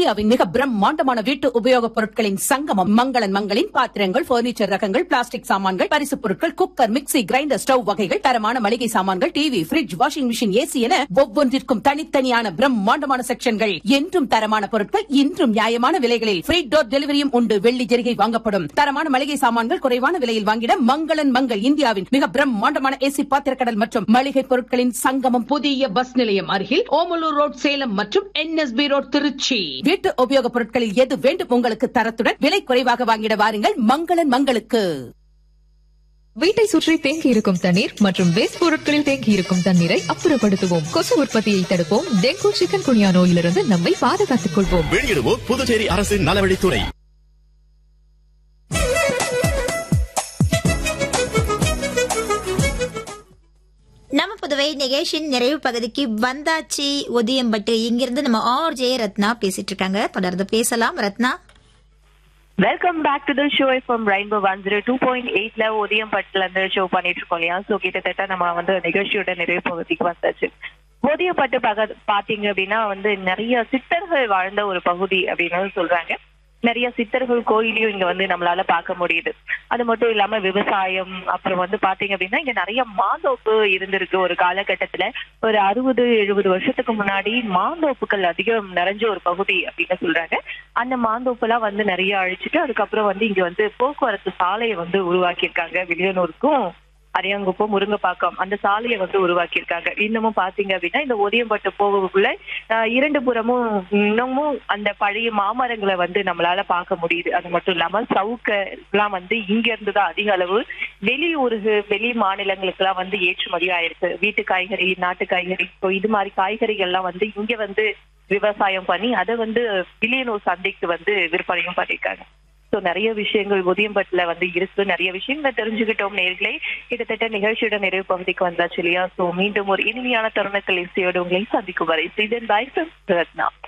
இந்தியாவின் மிக பிரம்மாண்டமான வீட்டு உபயோகப் பொருட்களின் சங்கமம் மங்களன் மங்களின் பாத்திரங்கள் பர்னிச்சர் ரகங்கள் பிளாஸ்டிக் சாமான்கள் பரிசுப் பொருட்கள் குக்கர் மிக்ஸி கிரைண்டர் ஸ்டவ் வகைகள் தரமான மளிகை சாமான்கள் TV fridge washing machine AC என ஒவ்வொன்றிற்கும் தனித்தனியான பிரம்மாண்டமான செக்ஷன்கள் என்றும் தரமான பொருட்கள் இன்றும் நியாயமான விலைகளில் ஃப்ரீ டோர் டெலிவரியும் உண்டு வெள்ளி ஜெரிகை வாங்கப்படும் தரமான மளிகை சாமான்கள் குறைவான விலையில் வாங்கிட மங்களன் மங்கள் இந்தியாவின் மிக பிரம்மாண்டமான ஏசி பாத்திரக்கடல் மற்றும் மளிகை பொருட்களின் சங்கமம் புதிய பஸ் நிலையம் அருகில் ஓமலூர் ரோட் சேலம் மற்றும் என்எஸ்பி ரோட் திருச்சி வீட்டு உபயோகப் பொருட்களில் எது வேண்டும் உங்களுக்கு தரத்துடன் விலை குறைவாக வாங்கிட வாருங்கள் மங்களன் மங்களுக்கு வீட்டை சுற்றி தேங்கி இருக்கும் தண்ணீர் மற்றும் வேஸ்ட் பொருட்களில் தேங்கி இருக்கும் தண்ணீரை அப்புறப்படுத்துவோம் கொசு உற்பத்தியை தடுப்போம் டெங்கு சிக்கன் குனியா நோயிலிருந்து நம்மை பாதுகாத்துக் கொள்வோம் வெளியிடுவோம் புதுச்சேரி அரசின் நலவழித்துறை நம்ம புதுவை நிகழ்ச்சியின் நிறைவு பகுதிக்கு வந்தாச்சு ஒதியம்பட்டு இங்கிருந்து நம்ம ஆர் ஜே ரத்னா பேசிட்டு இருக்காங்க தொடர்ந்து பேசலாம் Ratna welcome back to the show from rainbow one zero two point எயிட்ல உதயம் பட்டுல இருந்து ஷோ பண்ணிட்டு இருக்கோம் இல்லையா ஸோ கிட்டத்தட்ட நம்ம வந்து நிகழ்ச்சியோட நிறைவு பகுதிக்கு வந்தாச்சு உதயப்பட்டு பக பாத்தீங்க அப்படின்னா வந்து நிறைய சித்தர்கள் வாழ்ந்த ஒரு பகுதி அப்படின்னு சொல்றாங்க நிறைய சித்தர்கள் கோயிலையும் இங்க வந்து நம்மளால பார்க்க முடியுது அது மட்டும் இல்லாம விவசாயம் அப்புறம் வந்து பாத்தீங்க அப்படின்னா இங்க நிறைய மாந்தோப்பு இருந்திருக்கு ஒரு காலகட்டத்துல ஒரு அறுபது எழுபது வருஷத்துக்கு முன்னாடி மாந்தோப்புகள் அதிகம் நிறைஞ்ச ஒரு பகுதி அப்படின்னு சொல்றாங்க அந்த மாந்தோப்பு எல்லாம் வந்து நிறைய அழிச்சிட்டு அதுக்கப்புறம் வந்து இங்க வந்து போக்குவரத்து சாலையை வந்து உருவாக்கியிருக்காங்க வில்லியனூருக்கும் அரியாங்குப்பம் முருங்கப்பாக்கம் அந்த சாலையை வந்து உருவாக்கியிருக்காங்க இன்னமும் பாத்தீங்க அப்படின்னா இந்த ஒதியம்பட்டு போகக்குள்ள ஆஹ், இரண்டு புறமும் இன்னமும் அந்த பழைய மாமரங்களை வந்து நம்மளால பார்க்க முடியுது அது மட்டும் இல்லாம சவுக்க எல்லாம் வந்து இங்க இருந்து தான் அதிக அளவு வெளியூருக்கு வெளி மாநிலங்களுக்கு எல்லாம் வந்து ஏற்றுமதி ஆயிருக்கு வீட்டு காய்கறி நாட்டு காய்கறி இப்போ இது மாதிரி காய்கறிகள் எல்லாம் வந்து இங்க வந்து விவசாயம் பண்ணி அதை வந்து வில்லியனூர் சந்தைக்கு வந்து விற்பனையும் பண்ணிருக்காங்க சோ நிறைய விஷயங்கள் உதயம்பட்டுல வந்து இருக்கு நிறைய விஷயங்களை தெரிஞ்சுக்கிட்டோம் நேர்களே கிட்டத்தட்ட நிகழ்ச்சியோட நிறைவு பகுதிக்கு வந்தாச்சு இல்லையா சோ மீண்டும் ஒரு இனிமையான தருணத்தில் இசையோடு உங்களை சந்திக்கும் வரை சீதன் பாய் ரத்னா